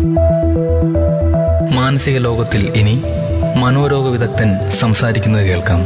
മാനസിക ലോകത്തിൽ ഇനി മനോരോഗ വിദഗ്ധൻ സംസാരിക്കുന്നത് കേൾക്കാം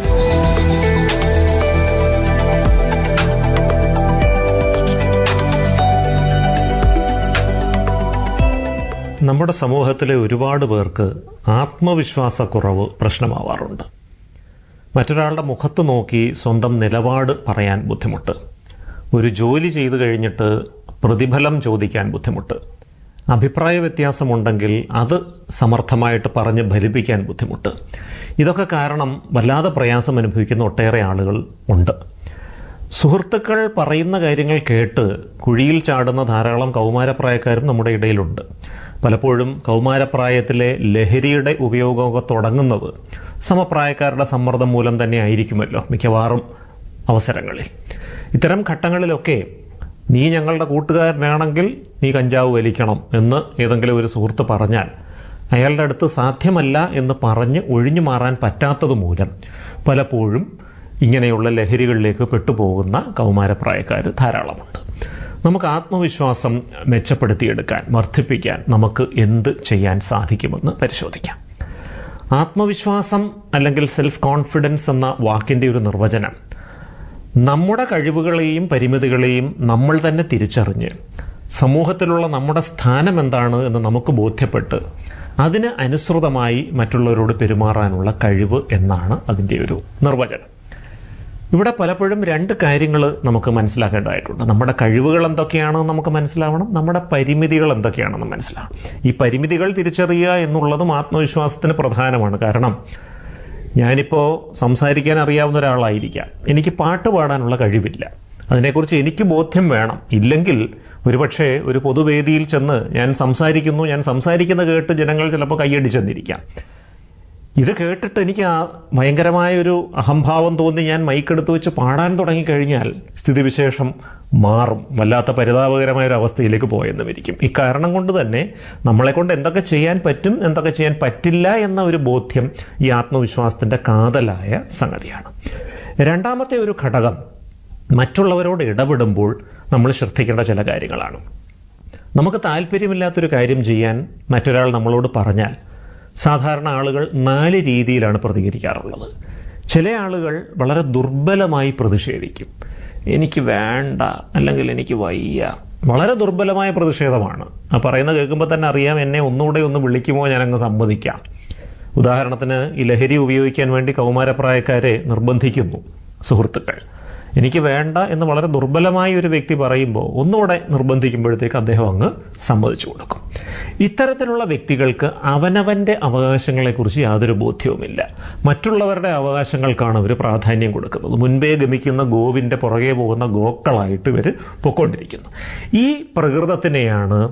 നമ്മുടെ സമൂഹത്തിലെ ഒരുപാട് പേർക്ക് ആത്മവിശ്വാസക്കുറവ് പ്രശ്നമാവാറുണ്ട് മറ്റൊരാളുടെ മുഖത്ത് നോക്കി സ്വന്തം നിലപാട് പറയാൻ ബുദ്ധിമുട്ട് ഒരു ജോലി ചെയ്തു കഴിഞ്ഞിട്ട് പ്രതിഫലം ചോദിക്കാൻ ബുദ്ധിമുട്ട് അഭിപ്രായ വ്യത്യാസമുണ്ടെങ്കിൽ അത് സമർത്ഥമായിട്ട് പറഞ്ഞ് ഫലിപ്പിക്കാൻ ബുദ്ധിമുട്ട് ഇതൊക്കെ കാരണം വല്ലാതെ പ്രയാസം അനുഭവിക്കുന്ന ഒട്ടേറെ ആളുകൾ ഉണ്ട് സുഹൃത്തുക്കൾ പറയുന്ന കാര്യങ്ങൾ കേട്ട് കുഴിയിൽ ചാടുന്ന ധാരാളം കൗമാരപ്രായക്കാരും നമ്മുടെ ഇടയിലുണ്ട് പലപ്പോഴും കൗമാരപ്രായത്തിലെ ലഹരിയുടെ ഉപയോഗമൊക്കെ തുടങ്ങുന്നത് സമപ്രായക്കാരുടെ സമ്മർദ്ദം മൂലം തന്നെ ആയിരിക്കുമല്ലോ മിക്കവാറും അവസരങ്ങളിൽ ഇത്തരം ഘട്ടങ്ങളിലൊക്കെ നീ ഞങ്ങളുടെ കൂട്ടുകാരനാണെങ്കിൽ നീ കഞ്ചാവ് വലിക്കണം എന്ന് ഏതെങ്കിലും ഒരു സുഹൃത്ത് പറഞ്ഞാൽ അയാളുടെ അടുത്ത് സാധ്യമല്ല എന്ന് പറഞ്ഞ് ഒഴിഞ്ഞു മാറാൻ പറ്റാത്തത് മൂലം പലപ്പോഴും ഇങ്ങനെയുള്ള ലഹരികളിലേക്ക് പെട്ടുപോകുന്ന കൗമാരപ്രായക്കാർ ധാരാളമുണ്ട് നമുക്ക് ആത്മവിശ്വാസം മെച്ചപ്പെടുത്തിയെടുക്കാൻ വർദ്ധിപ്പിക്കാൻ നമുക്ക് എന്ത് ചെയ്യാൻ സാധിക്കുമെന്ന് പരിശോധിക്കാം ആത്മവിശ്വാസം അല്ലെങ്കിൽ സെൽഫ് കോൺഫിഡൻസ് എന്ന വാക്കിന്റെ ഒരു നിർവചനം നമ്മുടെ കഴിവുകളെയും പരിമിതികളെയും നമ്മൾ തന്നെ തിരിച്ചറിഞ്ഞ് സമൂഹത്തിലുള്ള നമ്മുടെ സ്ഥാനം എന്താണ് എന്ന് നമുക്ക് ബോധ്യപ്പെട്ട് അതിന് അനുസൃതമായി മറ്റുള്ളവരോട് പെരുമാറാനുള്ള കഴിവ് എന്നാണ് അതിൻ്റെ ഒരു നിർവചനം ഇവിടെ പലപ്പോഴും രണ്ട് കാര്യങ്ങൾ നമുക്ക് മനസ്സിലാക്കേണ്ടതായിട്ടുണ്ട് നമ്മുടെ കഴിവുകൾ എന്തൊക്കെയാണെന്ന് നമുക്ക് മനസ്സിലാവണം നമ്മുടെ പരിമിതികൾ എന്തൊക്കെയാണെന്ന് മനസ്സിലാവണം ഈ പരിമിതികൾ തിരിച്ചറിയുക എന്നുള്ളതും ആത്മവിശ്വാസത്തിന് പ്രധാനമാണ് കാരണം ഞാനിപ്പോൾ സംസാരിക്കാൻ അറിയാവുന്ന ഒരാളായിരിക്കാം എനിക്ക് പാട്ട് പാടാനുള്ള കഴിവില്ല അതിനെക്കുറിച്ച് എനിക്ക് ബോധ്യം വേണം ഇല്ലെങ്കിൽ ഒരുപക്ഷെ ഒരു പൊതുവേദിയിൽ ചെന്ന് ഞാൻ സംസാരിക്കുന്നു ഞാൻ സംസാരിക്കുന്ന കേട്ട് ജനങ്ങൾ ചിലപ്പോൾ കൈയടിച്ചെന്നിരിക്കാം ഇത് കേട്ടിട്ട് എനിക്ക് ആ ഭയങ്കരമായ ഒരു അഹംഭാവം തോന്നി ഞാൻ മൈക്കെടുത്ത് വെച്ച് പാടാൻ തുടങ്ങിക്കഴിഞ്ഞാൽ സ്ഥിതിവിശേഷം മാറും വല്ലാത്ത പരിതാപകരമായ ഒരു അവസ്ഥയിലേക്ക് പോയെന്നും ഇരിക്കും ഇക്കാരണം കൊണ്ട് തന്നെ നമ്മളെ കൊണ്ട് എന്തൊക്കെ ചെയ്യാൻ പറ്റും എന്തൊക്കെ ചെയ്യാൻ പറ്റില്ല എന്ന ഒരു ബോധ്യം ഈ ആത്മവിശ്വാസത്തിന്റെ കാതലായ സംഗതിയാണ് രണ്ടാമത്തെ ഒരു ഘടകം മറ്റുള്ളവരോട് ഇടപെടുമ്പോൾ നമ്മൾ ശ്രദ്ധിക്കേണ്ട ചില കാര്യങ്ങളാണ് നമുക്ക് താല്പര്യമില്ലാത്തൊരു കാര്യം ചെയ്യാൻ മറ്റൊരാൾ നമ്മളോട് പറഞ്ഞാൽ സാധാരണ ആളുകൾ നാല് രീതിയിലാണ് പ്രതികരിക്കാറുള്ളത് ചില ആളുകൾ വളരെ ദുർബലമായി പ്രതിഷേധിക്കും എനിക്ക് വേണ്ട അല്ലെങ്കിൽ എനിക്ക് വയ്യ വളരെ ദുർബലമായ പ്രതിഷേധമാണ് ആ പറയുന്ന കേൾക്കുമ്പോൾ തന്നെ അറിയാം എന്നെ ഒന്നുകൂടെ ഒന്ന് വിളിക്കുമോ ഞാനങ്ങ് സമ്മതിക്കാം ഉദാഹരണത്തിന് ഈ ലഹരി ഉപയോഗിക്കാൻ വേണ്ടി കൗമാരപ്രായക്കാരെ നിർബന്ധിക്കുന്നു സുഹൃത്തുക്കൾ എനിക്ക് വേണ്ട എന്ന് വളരെ ദുർബലമായ ഒരു വ്യക്തി പറയുമ്പോൾ ഒന്നുകൂടെ നിർബന്ധിക്കുമ്പോഴത്തേക്ക് അദ്ദേഹം അങ്ങ് സമ്മതിച്ചു കൊടുക്കും ഇത്തരത്തിലുള്ള വ്യക്തികൾക്ക് അവനവന്റെ അവകാശങ്ങളെക്കുറിച്ച് യാതൊരു ബോധ്യവുമില്ല മറ്റുള്ളവരുടെ അവകാശങ്ങൾക്കാണ് അവർ പ്രാധാന്യം കൊടുക്കുന്നത് മുൻപേ ഗമിക്കുന്ന ഗോവിന്റെ പുറകെ പോകുന്ന ഗോക്കളായിട്ട് ഇവർ പൊക്കൊണ്ടിരിക്കുന്നു ഈ പ്രകൃതത്തിനെയാണ്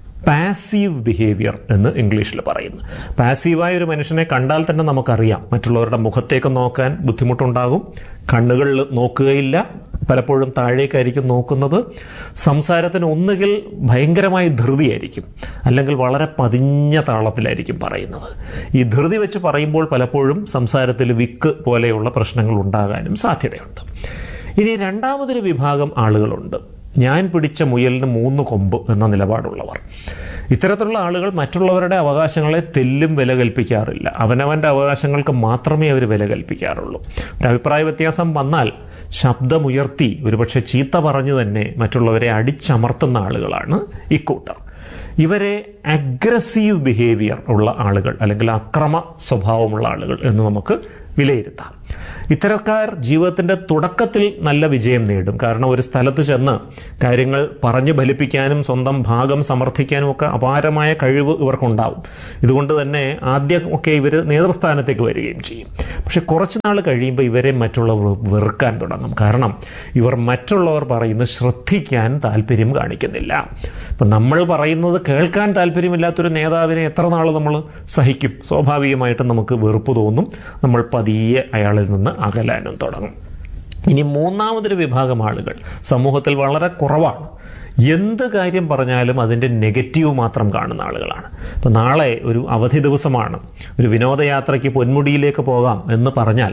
പാസീവ് ബിഹേവിയർ എന്ന് ഇംഗ്ലീഷിൽ പറയുന്നു പാസീവായ ഒരു മനുഷ്യനെ കണ്ടാൽ തന്നെ നമുക്കറിയാം മറ്റുള്ളവരുടെ മുഖത്തേക്ക് നോക്കാൻ ബുദ്ധിമുട്ടുണ്ടാകും കണ്ണുകളിൽ നോക്കുകയില്ല പലപ്പോഴും താഴേക്കായിരിക്കും നോക്കുന്നത് സംസാരത്തിന് ഒന്നുകിൽ ഭയങ്കരമായ ധൃതിയായിരിക്കും അല്ലെങ്കിൽ വളരെ പതിഞ്ഞ താളത്തിലായിരിക്കും പറയുന്നത് ഈ ധൃതി വെച്ച് പറയുമ്പോൾ പലപ്പോഴും സംസാരത്തിൽ വിക്ക് പോലെയുള്ള പ്രശ്നങ്ങൾ ഉണ്ടാകാനും സാധ്യതയുണ്ട് ഇനി രണ്ടാമതൊരു വിഭാഗം ആളുകളുണ്ട് ഞാൻ പിടിച്ച മുയലിന് മൂന്ന് കൊമ്പ് എന്ന നിലപാടുള്ളവർ ഇത്തരത്തിലുള്ള ആളുകൾ മറ്റുള്ളവരുടെ അവകാശങ്ങളെ തെല്ലും വില കൽപ്പിക്കാറില്ല അവനവന്റെ അവകാശങ്ങൾക്ക് മാത്രമേ അവർ വില കൽപ്പിക്കാറുള്ളൂ ഒരു അഭിപ്രായ വ്യത്യാസം വന്നാൽ ശബ്ദമുയർത്തി ഒരുപക്ഷെ ചീത്ത പറഞ്ഞു തന്നെ മറ്റുള്ളവരെ അടിച്ചമർത്തുന്ന ആളുകളാണ് ഇക്കൂട്ടർ ഇവരെ അഗ്രസീവ് ബിഹേവിയർ ഉള്ള ആളുകൾ അല്ലെങ്കിൽ അക്രമ സ്വഭാവമുള്ള ആളുകൾ എന്ന് നമുക്ക് വിലയിരുത്താം ഇത്തരക്കാർ ജീവിതത്തിന്റെ തുടക്കത്തിൽ നല്ല വിജയം നേടും കാരണം ഒരു സ്ഥലത്ത് ചെന്ന് കാര്യങ്ങൾ പറഞ്ഞു ഫലിപ്പിക്കാനും സ്വന്തം ഭാഗം സമർത്ഥിക്കാനും ഒക്കെ അപാരമായ കഴിവ് ഇവർക്കുണ്ടാവും ഇതുകൊണ്ട് തന്നെ ആദ്യമൊക്കെ ഇവർ നേതൃസ്ഥാനത്തേക്ക് വരികയും ചെയ്യും പക്ഷെ കുറച്ചു നാൾ കഴിയുമ്പോൾ ഇവരെ മറ്റുള്ളവർ വെറുക്കാൻ തുടങ്ങും കാരണം ഇവർ മറ്റുള്ളവർ പറയുന്നത് ശ്രദ്ധിക്കാൻ താല്പര്യം കാണിക്കുന്നില്ല ഇപ്പം നമ്മൾ പറയുന്നത് കേൾക്കാൻ താല്പര്യമില്ലാത്തൊരു നേതാവിനെ എത്ര നാൾ നമ്മൾ സഹിക്കും സ്വാഭാവികമായിട്ടും നമുക്ക് വെറുപ്പ് തോന്നും നമ്മൾ പതിയെ അയാളിൽ നിന്ന് അകലാനും തുടങ്ങും ഇനി മൂന്നാമതൊരു വിഭാഗം ആളുകൾ സമൂഹത്തിൽ വളരെ കുറവാണ് എന്ത് കാര്യം പറഞ്ഞാലും അതിൻ്റെ നെഗറ്റീവ് മാത്രം കാണുന്ന ആളുകളാണ് ഇപ്പം നാളെ ഒരു അവധി ദിവസമാണ് ഒരു വിനോദയാത്രയ്ക്ക് പൊന്മുടിയിലേക്ക് പോകാം എന്ന് പറഞ്ഞാൽ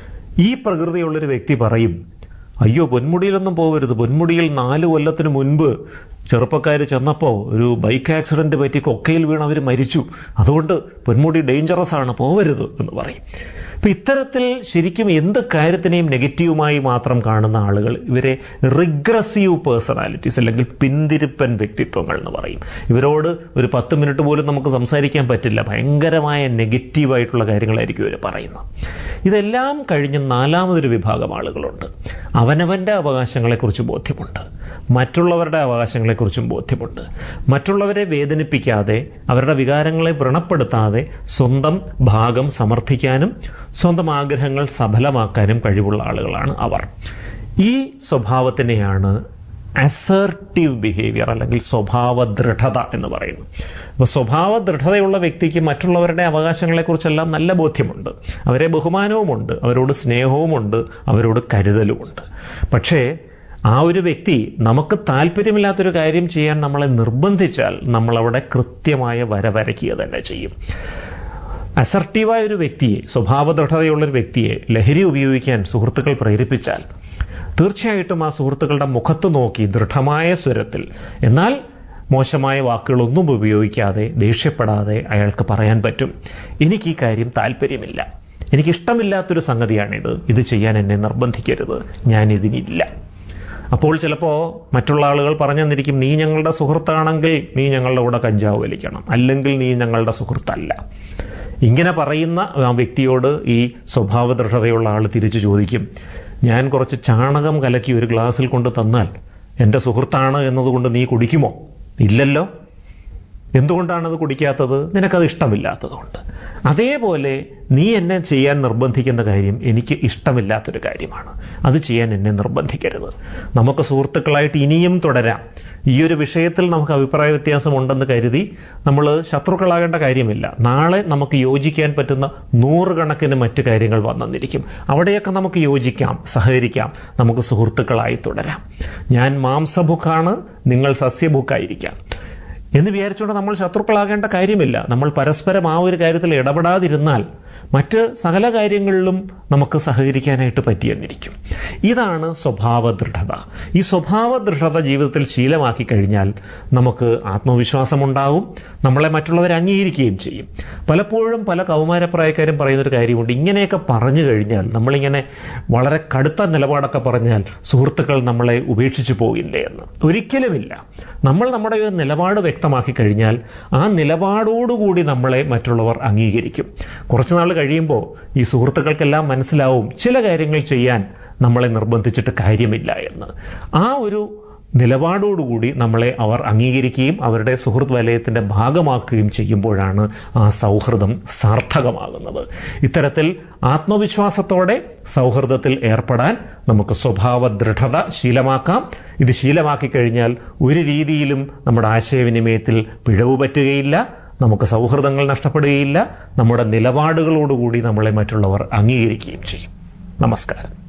ഈ പ്രകൃതിയുള്ളൊരു വ്യക്തി പറയും അയ്യോ പൊന്മുടിയിലൊന്നും പോകരുത് പൊന്മുടിയിൽ നാല് കൊല്ലത്തിന് മുൻപ് ചെറുപ്പക്കാർ ചെന്നപ്പോൾ ഒരു ബൈക്ക് ആക്സിഡന്റ് പറ്റി കൊക്കയിൽ വീണ് അവർ മരിച്ചു അതുകൊണ്ട് പൊന്മുടി ഡേഞ്ചറസ് ആണ് പോവരുത് എന്ന് പറയും അപ്പൊ ഇത്തരത്തിൽ ശരിക്കും എന്ത് കാര്യത്തിനെയും നെഗറ്റീവുമായി മാത്രം കാണുന്ന ആളുകൾ ഇവരെ റിഗ്രസീവ് പേഴ്സണാലിറ്റീസ് അല്ലെങ്കിൽ പിന്തിരിപ്പൻ വ്യക്തിത്വങ്ങൾ എന്ന് പറയും ഇവരോട് ഒരു പത്ത് മിനിറ്റ് പോലും നമുക്ക് സംസാരിക്കാൻ പറ്റില്ല ഭയങ്കരമായ നെഗറ്റീവായിട്ടുള്ള കാര്യങ്ങളായിരിക്കും ഇവർ പറയുന്നത് ഇതെല്ലാം കഴിഞ്ഞ് നാലാമതൊരു വിഭാഗം ആളുകളുണ്ട് അവനവന്റെ അവകാശങ്ങളെക്കുറിച്ച് ബോധ്യമുണ്ട് മറ്റുള്ളവരുടെ അവകാശങ്ങളെക്കുറിച്ചും ബോധ്യമുണ്ട് മറ്റുള്ളവരെ വേദനിപ്പിക്കാതെ അവരുടെ വികാരങ്ങളെ വ്രണപ്പെടുത്താതെ സ്വന്തം ഭാഗം സമർത്ഥിക്കാനും സ്വന്തം ആഗ്രഹങ്ങൾ സഫലമാക്കാനും കഴിവുള്ള ആളുകളാണ് അവർ ഈ സ്വഭാവത്തിനെയാണ് അസേർട്ടീവ് ബിഹേവിയർ അല്ലെങ്കിൽ സ്വഭാവ ദൃഢത എന്ന് പറയുന്നു അപ്പോൾ സ്വഭാവ ദൃഢതയുള്ള വ്യക്തിക്ക് മറ്റുള്ളവരുടെ അവകാശങ്ങളെക്കുറിച്ചെല്ലാം നല്ല ബോധ്യമുണ്ട് അവരെ ബഹുമാനവുമുണ്ട് അവരോട് സ്നേഹവുമുണ്ട് അവരോട് കരുതലുമുണ്ട് പക്ഷേ ആ ഒരു വ്യക്തി നമുക്ക് താല്പര്യമില്ലാത്തൊരു കാര്യം ചെയ്യാൻ നമ്മളെ നിർബന്ധിച്ചാൽ നമ്മളവിടെ കൃത്യമായ വര വരയ്ക്കുക തന്നെ ചെയ്യും അസർട്ടീവായ ഒരു വ്യക്തിയെ സ്വഭാവദൃഢതയുള്ള ഒരു വ്യക്തിയെ ലഹരി ഉപയോഗിക്കാൻ സുഹൃത്തുക്കൾ പ്രേരിപ്പിച്ചാൽ തീർച്ചയായിട്ടും ആ സുഹൃത്തുക്കളുടെ മുഖത്ത് നോക്കി ദൃഢമായ സ്വരത്തിൽ എന്നാൽ മോശമായ വാക്കുകളൊന്നും ഉപയോഗിക്കാതെ ദേഷ്യപ്പെടാതെ അയാൾക്ക് പറയാൻ പറ്റും എനിക്ക് ഈ കാര്യം താല്പര്യമില്ല എനിക്കിഷ്ടമില്ലാത്തൊരു സംഗതിയാണിത് ഇത് ചെയ്യാൻ എന്നെ നിർബന്ധിക്കരുത് ഞാൻ ഇതിനില്ല അപ്പോൾ ചിലപ്പോൾ മറ്റുള്ള ആളുകൾ പറഞ്ഞു തന്നിരിക്കും നീ ഞങ്ങളുടെ സുഹൃത്താണെങ്കിൽ നീ ഞങ്ങളുടെ കൂടെ കഞ്ചാവ് വലിക്കണം അല്ലെങ്കിൽ നീ ഞങ്ങളുടെ സുഹൃത്തല്ല ഇങ്ങനെ പറയുന്ന ആ വ്യക്തിയോട് ഈ സ്വഭാവ ദൃഢതയുള്ള ആൾ തിരിച്ചു ചോദിക്കും ഞാൻ കുറച്ച് ചാണകം കലക്കി ഒരു ഗ്ലാസ്സിൽ കൊണ്ട് തന്നാൽ എൻ്റെ സുഹൃത്താണ് എന്നതുകൊണ്ട് നീ കുടിക്കുമോ ഇല്ലല്ലോ എന്തുകൊണ്ടാണ് അത് കുടിക്കാത്തത് നിനക്കത് ഇഷ്ടമില്ലാത്തതുകൊണ്ട് അതേപോലെ നീ എന്നെ ചെയ്യാൻ നിർബന്ധിക്കുന്ന കാര്യം എനിക്ക് ഇഷ്ടമില്ലാത്തൊരു കാര്യമാണ് അത് ചെയ്യാൻ എന്നെ നിർബന്ധിക്കരുത് നമുക്ക് സുഹൃത്തുക്കളായിട്ട് ഇനിയും തുടരാം ഈ ഒരു വിഷയത്തിൽ നമുക്ക് അഭിപ്രായ വ്യത്യാസമുണ്ടെന്ന് കരുതി നമ്മൾ ശത്രുക്കളാകേണ്ട കാര്യമില്ല നാളെ നമുക്ക് യോജിക്കാൻ പറ്റുന്ന നൂറുകണക്കിന് മറ്റു കാര്യങ്ങൾ വന്നെന്നിരിക്കും അവിടെയൊക്കെ നമുക്ക് യോജിക്കാം സഹകരിക്കാം നമുക്ക് സുഹൃത്തുക്കളായി തുടരാം ഞാൻ മാംസഭുക്കാണ് നിങ്ങൾ സസ്യഭുക്കായിരിക്കാം എന്ന് വിചാരിച്ചുകൊണ്ട് നമ്മൾ ശത്രുക്കളാകേണ്ട കാര്യമില്ല നമ്മൾ പരസ്പരം ആ ഒരു കാര്യത്തിൽ ഇടപെടാതിരുന്നാൽ മറ്റ് സകല കാര്യങ്ങളിലും നമുക്ക് സഹകരിക്കാനായിട്ട് പറ്റിയെന്നിരിക്കും ഇതാണ് സ്വഭാവ ദൃഢത ഈ സ്വഭാവ ദൃഢത ജീവിതത്തിൽ ശീലമാക്കി കഴിഞ്ഞാൽ നമുക്ക് ആത്മവിശ്വാസമുണ്ടാവും നമ്മളെ മറ്റുള്ളവർ അംഗീകരിക്കുകയും ചെയ്യും പലപ്പോഴും പല കൗമാരപ്രായക്കാരും പറയുന്നൊരു കാര്യമുണ്ട് ഇങ്ങനെയൊക്കെ പറഞ്ഞു കഴിഞ്ഞാൽ നമ്മളിങ്ങനെ വളരെ കടുത്ത നിലപാടൊക്കെ പറഞ്ഞാൽ സുഹൃത്തുക്കൾ നമ്മളെ ഉപേക്ഷിച്ചു പോകില്ലേ എന്ന് ഒരിക്കലുമില്ല നമ്മൾ നമ്മുടെ ഒരു നിലപാട് വ്യക്തമാക്കി കഴിഞ്ഞാൽ ആ നിലപാടോടുകൂടി നമ്മളെ മറ്റുള്ളവർ അംഗീകരിക്കും കുറച്ചു നാൾ കഴിയുമ്പോൾ ഈ സുഹൃത്തുക്കൾക്കെല്ലാം മനസ്സിലാവും ചില കാര്യങ്ങൾ ചെയ്യാൻ നമ്മളെ നിർബന്ധിച്ചിട്ട് കാര്യമില്ല എന്ന് ആ ഒരു നിലപാടോടുകൂടി നമ്മളെ അവർ അംഗീകരിക്കുകയും അവരുടെ സുഹൃത്ത് വലയത്തിന്റെ ഭാഗമാക്കുകയും ചെയ്യുമ്പോഴാണ് ആ സൗഹൃദം സാർത്ഥകമാകുന്നത് ഇത്തരത്തിൽ ആത്മവിശ്വാസത്തോടെ സൗഹൃദത്തിൽ ഏർപ്പെടാൻ നമുക്ക് സ്വഭാവ ദൃഢത ശീലമാക്കാം ഇത് ശീലമാക്കി കഴിഞ്ഞാൽ ഒരു രീതിയിലും നമ്മുടെ ആശയവിനിമയത്തിൽ പിഴവ് പറ്റുകയില്ല നമുക്ക് സൗഹൃദങ്ങൾ നഷ്ടപ്പെടുകയില്ല നമ്മുടെ നിലപാടുകളോടുകൂടി നമ്മളെ മറ്റുള്ളവർ അംഗീകരിക്കുകയും ചെയ്യും നമസ്കാരം